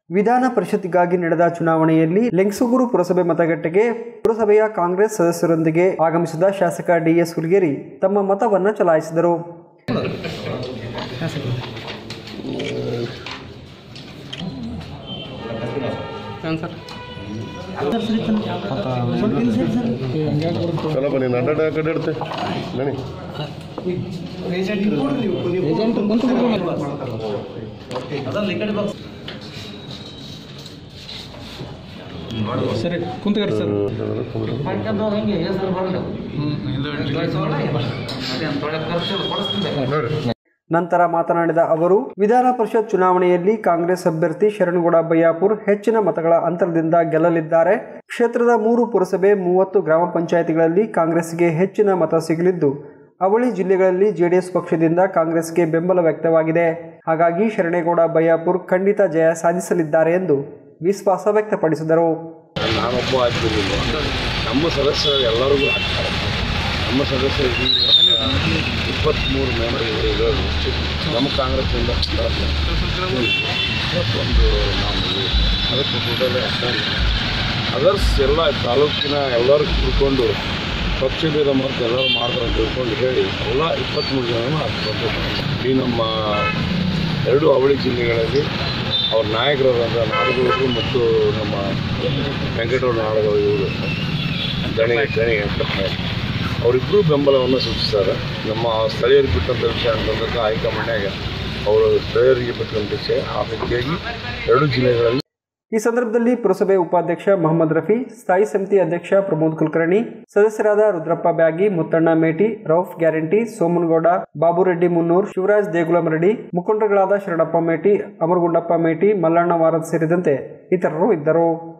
ವಿಧಾನ ಪರಿಷತ್ತಿಗಾಗಿ ನಡೆದ ಚುನಾವಣೆಯಲ್ಲಿ ಲೆಂಗಸೂಗೂರು ಪುರಸಭೆ ಮತಗಟ್ಟೆಗೆ ಪುರಸಭೆಯ ಕಾಂಗ್ರೆಸ್ ಸದಸ್ಯರೊಂದಿಗೆ ಆಗಮಿಸಿದ ಶಾಸಕ ಡಿಎಸ್ ಹುಲಿಗೇರಿ ತಮ್ಮ ಮತವನ್ನು ಚಲಾಯಿಸಿದರು ಚಲೋ ಬನ್ನಿ ನಡ್ಡ ಕಡೆ ಇಡ್ತೆ ಬನ್ನಿ ಸರಿ ಕುಂತ್ಕರಿ ಸರ್ ನೋಡ್ರಿ ನಂತರ ಮಾತನಾಡಿದ ಅವರು ವಿಧಾನ ಪರಿಷತ್ ಚುನಾವಣೆಯಲ್ಲಿ ಕಾಂಗ್ರೆಸ್ ಅಭ್ಯರ್ಥಿ ಶರಣಗೌಡ ಬಯ್ಯಾಪುರ್ ಹೆಚ್ಚಿನ ಮತಗಳ ಅಂತರದಿಂದ ಗೆಲ್ಲಲಿದ್ದಾರೆ ಕ್ಷೇತ್ರದ ಮೂರು ಪುರಸಭೆ ಮೂವತ್ತು ಗ್ರಾಮ ಪಂಚಾಯಿತಿಗಳಲ್ಲಿ ಕಾಂಗ್ರೆಸ್ಗೆ ಹೆಚ್ಚಿನ ಮತ ಸಿಗಲಿದ್ದು ಅವಳಿ ಜಿಲ್ಲೆಗಳಲ್ಲಿ ಜೆಡಿಎಸ್ ಪಕ್ಷದಿಂದ ಕಾಂಗ್ರೆಸ್ಗೆ ಬೆಂಬಲ ವ್ಯಕ್ತವಾಗಿದೆ ಹಾಗಾಗಿ ಶರಣೇಗೌಡ ಬಯ್ಯಾಪುರ್ ಖಂಡಿತ ಜಯ ಸಾಧಿಸಲಿದ್ದಾರೆ ಎಂದು ವಿಶ್ವಾಸ ವ್ಯಕ್ತಪಡಿಸಿದರು ನಾನೊಬ್ಬ ಆಗ್ತಿರಲಿಲ್ಲ ನಮ್ಮ ಸದಸ್ಯರು ಎಲ್ಲರಿಗೂ ಆಗ್ತಾರೆ ನಮ್ಮ ಸದಸ್ಯರಿಗೆ ಇಪ್ಪತ್ತ್ಮೂರು ಮೆಂಬರ್ ಇರೋದು ನಮ್ಮ ಕಾಂಗ್ರೆಸ್ಸಿಂದ ಇಪ್ಪತ್ತೊಂದು ನಾವು ಅದಕ್ಕೆ ಕೂಡಲೇ ಅದರ್ಸ್ ಎಲ್ಲ ತಾಲೂಕಿನ ಎಲ್ಲರೂ ಕೂತ್ಕೊಂಡು ಪಕ್ಷಭೇದ ಮತ್ತು ಎಲ್ಲರೂ ಮಾಡ್ತಾರೆ ಅಂತ ತಿಳ್ಕೊಂಡು ಹೇಳಿ ಎಲ್ಲ ಇಪ್ಪತ್ತ್ಮೂರು ಜನ ಹಾಕ್ಕೊಂಡು ಈ ನಮ್ಮ ಎರಡು ಅವಳಿ ಜಿಲ್ಲೆಗಳಲ್ಲಿ ಅವ್ರ ನಾಯಕರಾದಂಥ ನಾಡಗೌಡರು ಮತ್ತು ನಮ್ಮ ವೆಂಕಟಗೌಡ ನಾಡಗೌಡ ಇವರು ದಣಿ ದಣಿ ವೆಂಕಟಪ್ಪ ಅವರಿಬ್ಬರು ಬೆಂಬಲವನ್ನು ಸೂಚಿಸ್ತಾರೆ ನಮ್ಮ ಸ್ಥಳೀಯರಿಗೆ ಬಿಟ್ಟಂಥ ವಿಷಯ ಅಂತಂದ್ರೆ ಹೈಕಮಾಂಡ್ಯಾಗ ಅವರು ಸ್ಥಳೀಯರಿಗೆ ಬಿಟ್ಟಂಥ ವಿಷಯ ಆ ರೀತಿಯಾಗಿ ಎರಡು ಜಿಲ್ಲೆಗಳಲ್ಲಿ ಈ ಸಂದರ್ಭದಲ್ಲಿ ಪುರಸಭೆ ಉಪಾಧ್ಯಕ್ಷ ಮೊಹಮ್ಮದ್ ರಫಿ ಸ್ಥಾಯಿ ಸಮಿತಿ ಅಧ್ಯಕ್ಷ ಪ್ರಮೋದ್ ಕುಲಕರ್ಣಿ ಸದಸ್ಯರಾದ ರುದ್ರಪ್ಪ ಬ್ಯಾಗಿ ಮುತ್ತಣ್ಣ ಮೇಟಿ ರೌಫ್ ಗ್ಯಾರಂಟಿ ಸೋಮನಗೌಡ ಬಾಬುರೆಡ್ಡಿ ಮುನ್ನೂರ್ ಶಿವರಾಜ್ ದೇಗುಲಂ ರೆಡ್ಡಿ ಮುಖಂಡರುಗಳಾದ ಶರಣಪ್ಪ ಮೇಟಿ ಅಮರಗುಂಡಪ್ಪ ಮೇಟಿ ಮಲ್ಲಣ್ಣ ವಾರದ್ ಸೇರಿದಂತೆ ಇತರರು ಇದ್ದರು